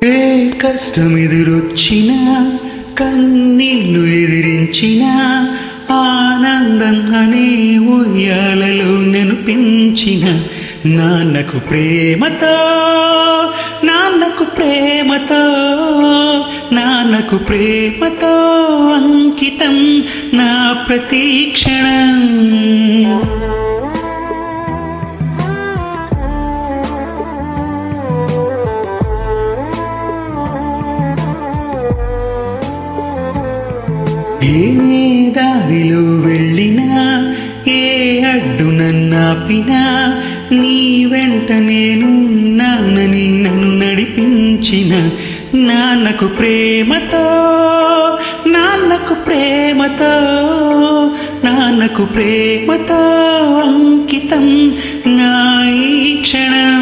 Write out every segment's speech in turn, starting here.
ఏ కష్టం ఎదురొచ్చినా కన్నీళ్లు ఎదిరించినా ఆనందంగానే ఉయ్యాలలో నేను పెంచిన నాన్నకు ప్రేమతో నాన్నకు ప్రేమతో నాన్నకు ప్రేమతో అంకితం నా ప్రతీక్షణం ఏ దారిలో వెళ్ళినా ఏ అడ్డు నన్నాపినా నీ వెంట నేను నాన్నని నన్ను నడిపించిన నాన్నకు ప్రేమతో నాన్నకు ప్రేమతో నాన్నకు ప్రేమతో అంకితం నా ఈ క్షణం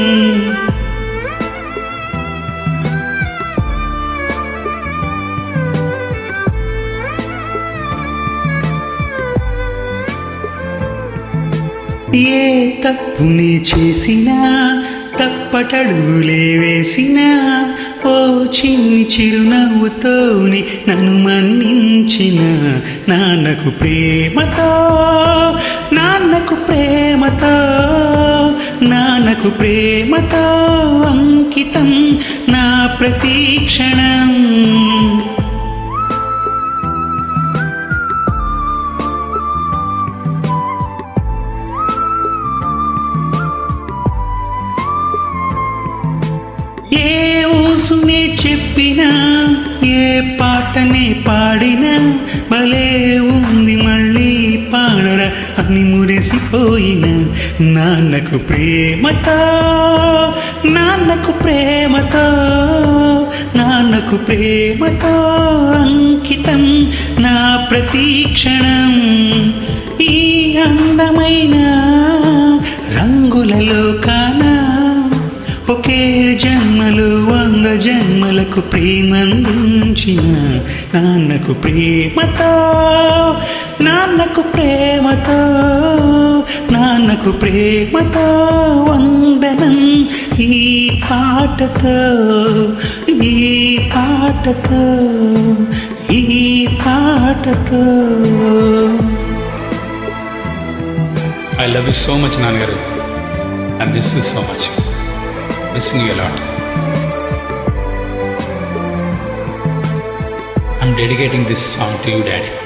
ఏ తప్పుని చేసినా తప్పటడుగులే వేసినా ఓ చిన్ని చిరునవ్వుతోని నన్ను మన్నించిన నాన్నకు ప్రేమతో నాన్నకు ప్రేమతో నాన్నకు ప్రేమతో అంకితం నా ప్రతీక్షణం ఏ ఊసునే చెప్పినా ఏ పాటనే పాడినా భలే ఉంది మళ్ళీ పాడరా అని మురిసిపోయిన నాన్నకు ప్రేమతో నాన్నకు ప్రేమతో నాన్నకు ప్రేమతో అంకితం నా ప్రతీక్షణం ఈ అందమైన రంగులలో కానా ఒకే జన్మలు వంద జన్మలకు ప్రేమందించిన నాన్నకు ప్రేమతో నాన్నకు ప్రేమతో నాన్నకు ప్రేమతో వందనం ఈ పాటతో ఈ పాటతో ఈ పాటతో I love you so much, Nanagaru. I miss you so much. Missing you a lot. I'm dedicating this song to you, Daddy.